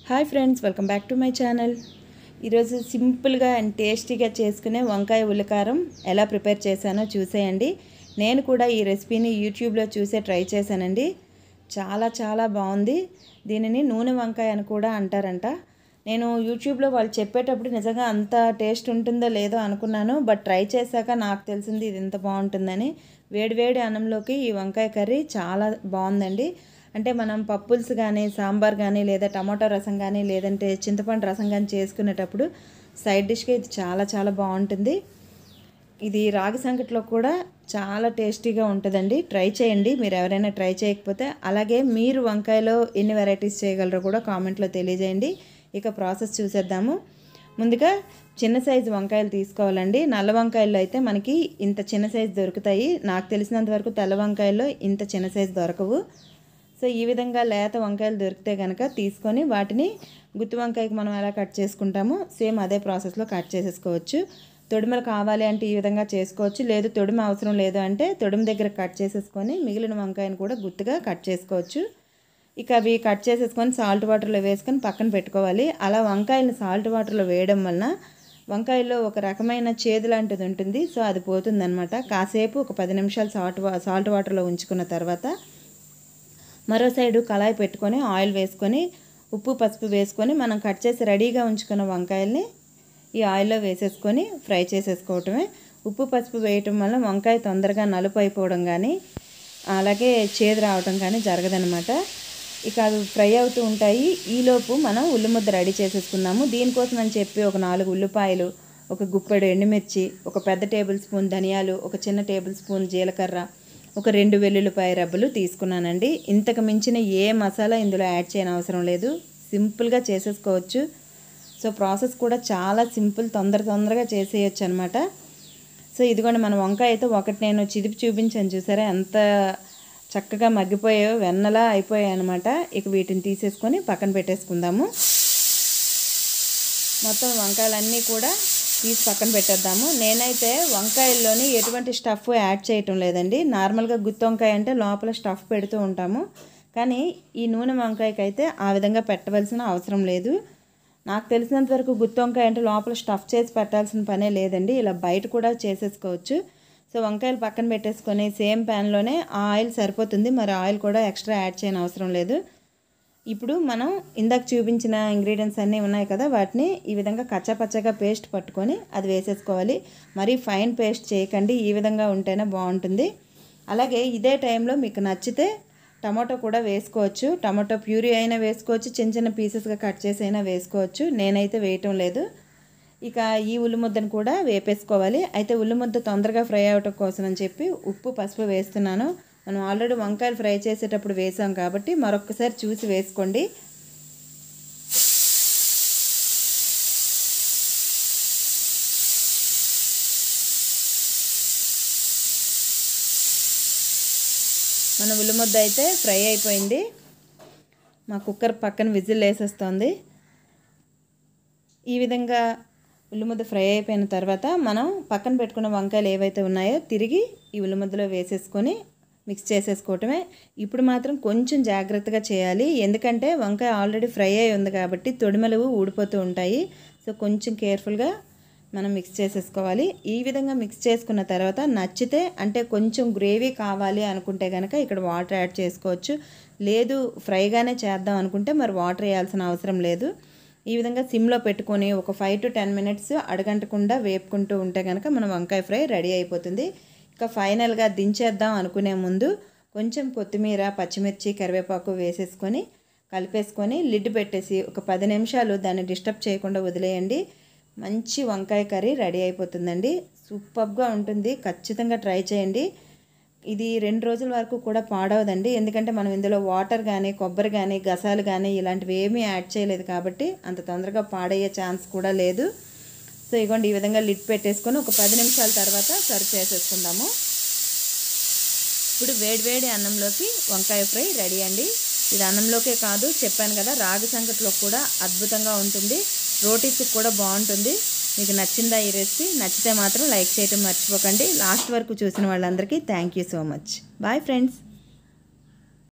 hi friends welcome back to my channel ఈరోజు సింపుల్గా and టేస్టీగా చేసుకునే వంకాయ ఉల్లికారం ఎలా ప్రిపేర్ చేశానో చూసేయండి నేను కూడా ఈ రెసిపీని యూట్యూబ్లో చూసే ట్రై చేశానండి చాలా చాలా బాగుంది దీనిని నూనె వంకాయ అని కూడా అంటారంట నేను యూట్యూబ్లో వాళ్ళు చెప్పేటప్పుడు నిజంగా అంత టేస్ట్ ఉంటుందో లేదో అనుకున్నాను బట్ ట్రై చేశాక నాకు తెలిసింది ఇది ఇంత బాగుంటుందని వేడివేడి అన్నంలోకి ఈ వంకాయ కర్రీ చాలా బాగుందండి అంటే మనం పప్పుల్స్ కానీ సాంబార్ కానీ లేదా టమాటో రసం కానీ లేదంటే చింతపండు రసం కానీ చేసుకునేటప్పుడు సైడ్ డిష్గా ఇది చాలా చాలా బాగుంటుంది ఇది రాగి సంకట్లో కూడా చాలా టేస్టీగా ఉంటుందండి ట్రై చేయండి మీరు ఎవరైనా ట్రై చేయకపోతే అలాగే మీరు వంకాయలో ఎన్ని వెరైటీస్ చేయగలరో కూడా కామెంట్లో తెలియజేయండి ఇక ప్రాసెస్ చూసేద్దాము ముందుగా చిన్న సైజు వంకాయలు తీసుకోవాలండి నల్ల వంకాయల్లో అయితే మనకి ఇంత చిన్న సైజు దొరుకుతాయి నాకు తెలిసినంత వరకు తెల్ల వంకాయల్లో ఇంత చిన్న సైజు దొరకవు సో ఈ విధంగా లేత వంకాయలు దొరికితే కనుక తీసుకొని వాటిని గుత్తి వంకాయకి మనం ఎలా కట్ చేసుకుంటామో సేమ్ అదే ప్రాసెస్లో కట్ చేసేసుకోవచ్చు తొడిమలు కావాలి అంటే ఈ విధంగా చేసుకోవచ్చు లేదు తొడిమ అవసరం లేదు అంటే తొడిమ దగ్గర కట్ చేసేసుకొని మిగిలిన వంకాయను కూడా గుత్తుగా కట్ చేసుకోవచ్చు ఇక అవి కట్ చేసేసుకొని సాల్ట్ వాటర్లో వేసుకొని పక్కన పెట్టుకోవాలి అలా వంకాయలను సాల్ట్ వాటర్లో వేయడం వలన వంకాయల్లో ఒక రకమైన చేదు లాంటిది ఉంటుంది సో అది పోతుందనమాట కాసేపు ఒక పది నిమిషాలు సాల్ట్ వా సాల్ట్ వాటర్లో ఉంచుకున్న తర్వాత మరో సైడు కళాయి పెట్టుకొని ఆయిల్ వేసుకొని ఉప్పు పసుపు వేసుకొని మనం కట్ చేసి రెడీగా ఉంచుకున్న వంకాయల్ని ఈ ఆయిల్లో వేసేసుకొని ఫ్రై చేసేసుకోవటమే ఉప్పు పసుపు వేయటం వల్ల వంకాయ తొందరగా నలుపు అయిపోవడం కానీ అలాగే చేదు రావడం కానీ జరగదనమాట ఇక అవి ఫ్రై అవుతూ ఉంటాయి ఈలోపు మనం ఉల్లిముద్ద రెడీ చేసేసుకుందాము దీనికోసం అని చెప్పి ఒక నాలుగు ఉల్లిపాయలు ఒక గుప్పెడు ఎండుమిర్చి ఒక పెద్ద టేబుల్ స్పూన్ ధనియాలు ఒక చిన్న టేబుల్ స్పూన్ జీలకర్ర ఒక రెండు వెల్లుల్లిపాయ రబ్బలు తీసుకున్నానండి ఇంతకు మించిన ఏ మసాలా ఇందులో యాడ్ చేయని అవసరం లేదు సింపుల్గా చేసేసుకోవచ్చు సో ప్రాసెస్ కూడా చాలా సింపుల్ తొందర తొందరగా చేసేయచ్చు అనమాట సో ఇదిగోండి మన వంకాయ అయితే ఒకటి నేను చిదిపి చూపించాను చూసారా ఎంత చక్కగా మగ్గిపోయాయో వెన్నలా అయిపోయాయి అనమాట ఇక వీటిని తీసేసుకొని పక్కన పెట్టేసుకుందాము మొత్తం వంకాయలన్నీ కూడా తీసి పక్కన పెట్టేద్దాము నేనైతే వంకాయల్లోని ఎటువంటి స్టఫ్ యాడ్ చేయటం లేదండి నార్మల్గా గుత్తి వంకాయ అంటే లోపల స్టఫ్ పెడుతూ ఉంటాము కానీ ఈ నూనె వంకాయకి అయితే ఆ విధంగా పెట్టవలసిన అవసరం లేదు నాకు తెలిసినంత వరకు గుత్తి వంకాయ అంటే లోపల స్టఫ్ చేసి పెట్టాల్సిన పనే లేదండి ఇలా బయట కూడా చేసేసుకోవచ్చు సో వంకాయలు పక్కన పెట్టేసుకొని సేమ్ ప్యాన్లోనే ఆ ఆయిల్ సరిపోతుంది మరి ఆయిల్ కూడా ఎక్స్ట్రా యాడ్ చేయని అవసరం లేదు ఇప్పుడు మనం ఇందాక చూపించిన ఇంగ్రీడియంట్స్ అన్నీ ఉన్నాయి కదా వాటిని ఈ విధంగా కచ్చాపచ్చగా పేస్ట్ పట్టుకొని అది వేసేసుకోవాలి మరీ ఫైన్ పేస్ట్ చేయకండి ఈ విధంగా ఉంటేనే బాగుంటుంది అలాగే ఇదే టైంలో మీకు నచ్చితే టమాటో కూడా వేసుకోవచ్చు టమాటో ప్యూరీ అయినా వేసుకోవచ్చు చిన్న చిన్న పీసెస్గా కట్ చేసి అయినా వేసుకోవచ్చు నేనైతే వేయటం లేదు ఇక ఈ ఉల్లిముద్దను కూడా వేపేసుకోవాలి అయితే ఉల్లిముద్ద తొందరగా ఫ్రై అవటం కోసం అని చెప్పి ఉప్పు పసుపు వేస్తున్నాను మనం ఆల్రెడీ వంకాయలు ఫ్రై చేసేటప్పుడు వేసాం కాబట్టి మరొకసారి చూసి వేసుకోండి మన ఉల్లిముద్ద అయితే ఫ్రై అయిపోయింది మా కుక్కర్ పక్కన విజిల్ వేసేస్తుంది ఈ విధంగా ఉల్లిముద్ద ఫ్రై అయిపోయిన తర్వాత మనం పక్కన పెట్టుకున్న వంకాయలు ఏవైతే ఉన్నాయో తిరిగి ఈ ఉల్లిముద్దలో వేసేసుకొని మిక్స్ చేసేసుకోవటమే ఇప్పుడు మాత్రం కొంచెం జాగ్రత్తగా చేయాలి ఎందుకంటే వంకాయ ఆల్రెడీ ఫ్రై అయి ఉంది కాబట్టి తొడిమలు ఊడిపోతూ ఉంటాయి సో కొంచెం కేర్ఫుల్గా మనం మిక్స్ చేసేసుకోవాలి ఈ విధంగా మిక్స్ చేసుకున్న తర్వాత నచ్చితే అంటే కొంచెం గ్రేవీ కావాలి అనుకుంటే కనుక ఇక్కడ వాటర్ యాడ్ చేసుకోవచ్చు లేదు ఫ్రైగానే చేద్దాం అనుకుంటే మరి వాటర్ వేయాల్సిన అవసరం లేదు ఈ విధంగా సిమ్లో పెట్టుకొని ఒక ఫైవ్ టు టెన్ మినిట్స్ అడగంటకుండా వేపుకుంటూ ఉంటే కనుక మన వంకాయ ఫ్రై రెడీ అయిపోతుంది ఇక ఫైనల్గా దించేద్దాం అనుకునే ముందు కొంచెం కొత్తిమీర పచ్చిమిర్చి కరివేపాకు వేసేసుకొని కలిపేసుకొని లిడ్ పెట్టేసి ఒక పది నిమిషాలు దాన్ని డిస్టర్బ్ చేయకుండా వదిలేయండి మంచి వంకాయ కర్రీ రెడీ అయిపోతుందండి సూపర్గా ఉంటుంది ఖచ్చితంగా ట్రై చేయండి ఇది రెండు రోజుల వరకు కూడా పాడవదండి ఎందుకంటే మనం ఇందులో వాటర్ కానీ కొబ్బరి కానీ గసాలు కానీ ఇలాంటివి ఏమీ యాడ్ చేయలేదు కాబట్టి అంత తొందరగా పాడయ్యే ఛాన్స్ కూడా లేదు సో ఇగోండి ఈ విధంగా లిడ్ పెట్టేసుకొని ఒక పది నిమిషాల తర్వాత సర్వ్ చేసేసుకుందాము ఇప్పుడు వేడివేడి అన్నంలోకి వంకాయ ఫ్రై రెడీ అండి ఇది అన్నంలోకే కాదు చెప్పాను కదా రాగి సంకట్లో కూడా అద్భుతంగా ఉంటుంది రోటీస్కి కూడా బాగుంటుంది మీకు నచ్చిందా ఈ రెసిపీ నచ్చితే మాత్రం లైక్ చేయటం మర్చిపోకండి లాస్ట్ వరకు చూసిన వాళ్ళందరికీ thank you so much bye friends